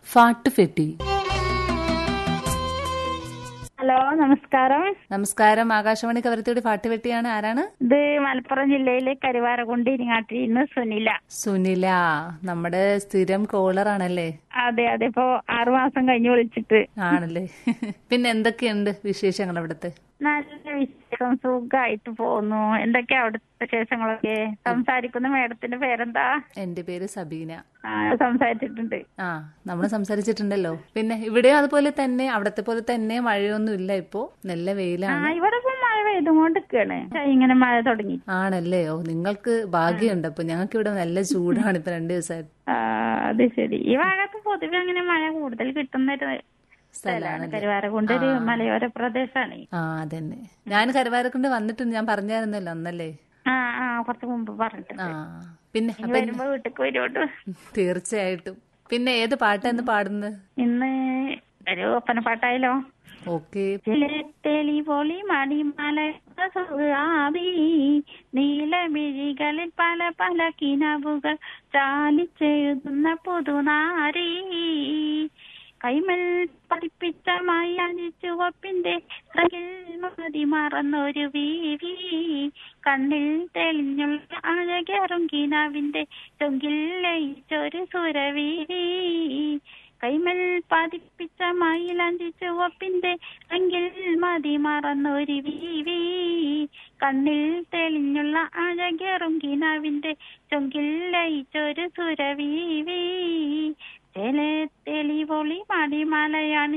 ഫാട്ടുഫെട്ടി hello നമസ്കാരം നമസ്കാരം ആകാശവാണി കവരത്തിയുടെ ഫാട്ടുഫെട്ടിയാണ് ആരാണ് ഇത് മലപ്പുറം ജില്ലയിലെ കരുവാരകുണ്ട് ഇരിങ്ങാട്ടിൽ നിന്ന് സുനില സുനില നമ്മുടെ സ്ഥിരം കോളർ ആണല്ലേ അതെ അതെ ഇപ്പൊ ആറു മാസം കഴിഞ്ഞ് വിളിച്ചിട്ട് ആണല്ലേ പിന്നെ എന്തൊക്കെയുണ്ട് വിശേഷങ്ങൾ അവിടുത്തെ നല്ല വിശേഷം സുഖമായിട്ട് പോകുന്നു എന്തൊക്കെയാ അവിടുത്തെ വിശേഷങ്ങളൊക്കെ സംസാരിക്കുന്ന മേഡത്തിന്റെ പേരെന്താ എന്റെ പേര് സബീന ആ, സംസാരിച്ചിട്ടുണ്ട് ആ നമ്മൾ സംസാരിച്ചിട്ടുണ്ടല്ലോ പിന്നെ ഇവിടെയും അതുപോലെ തന്നെ അവിടത്തെ പോലെ തന്നെ മഴയൊന്നും ഇല്ല ഇപ്പോ നല്ല ആ വെയിലാണ് ഇവിടെ ഇപ്പൊ മഴ പെയ്തുകൊണ്ടിരിക്കാണ് ഇങ്ങനെ മഴ തുടങ്ങി ആണല്ലേ ഓ നിങ്ങൾക്ക് ഭാഗ്യമുണ്ട് അപ്പൊ ഞങ്ങൾക്ക് ഇവിടെ നല്ല ചൂടാണ് ഇപ്പൊ രണ്ടു ദിവസമായിട്ട് ആ, അത് ശരി ഈ ഭാഗത്ത് പൊതുവെ അങ്ങനെ മഴ കൂടുതൽ കിട്ടുന്ന ഒരു സ്ഥലമാണ് സ്ഥലമാണ് കരുവാരകുണ്ട് ഒരു മലയോര പ്രദേശമാണ് ആ അതന്നെ ഞാൻ കരുവാരക്കൊണ്ട് വന്നിട്ടുണ്ട് ഞാൻ പറഞ്ഞായിരുന്നല്ലോ അന്നല്ലേ ആ ആ കുറച്ച് മുമ്പ് പറഞ്ഞിട്ടുണ്ട് ആ പിന്നെ ഇനി അപ്പൊ വരുമ്പോ വീട്ടിക്ക് വരുമോട്ട് തീർച്ചയായിട്ടും പിന്നെ ഏത് പാട്ടാന്ന് പാടുന്നത് ഇന്ന് ഒരു ഒപ്പന പാട്ടായാലോ ഓക്കെ തെളി പൊളി മണിമല ആവി നീലമിഴികളിൽ പല പല കിനവുകൾ ചാലിച്ചെഴുതുന്ന പുതുനാരി കൈമൽ പതിപ്പിച്ച മയ്യാനി ചുവപ്പിന്റെ മതി മറന്നൊരു വീവി കണ്ണിൽ തെളിഞ്ഞുള്ള അഴകേറും കിനാവിന്റെ ചൊങ്കിൽ ലയിച്ചൊരു സുരവീവി കൈമൽ പതിപ്പിച്ച മയിലഞ്ചി ചുവപ്പിന്റെ അങ്കിൽ മതി മറന്നൊരു വീവി കണ്ണിൽ തെളിഞ്ഞുള്ള അഴകേറും കിനാവിന്റെ ചൊങ്കിൽ ലയിച്ചൊരു സുരവീവി തെളിപൊളി മടിമലയാണ്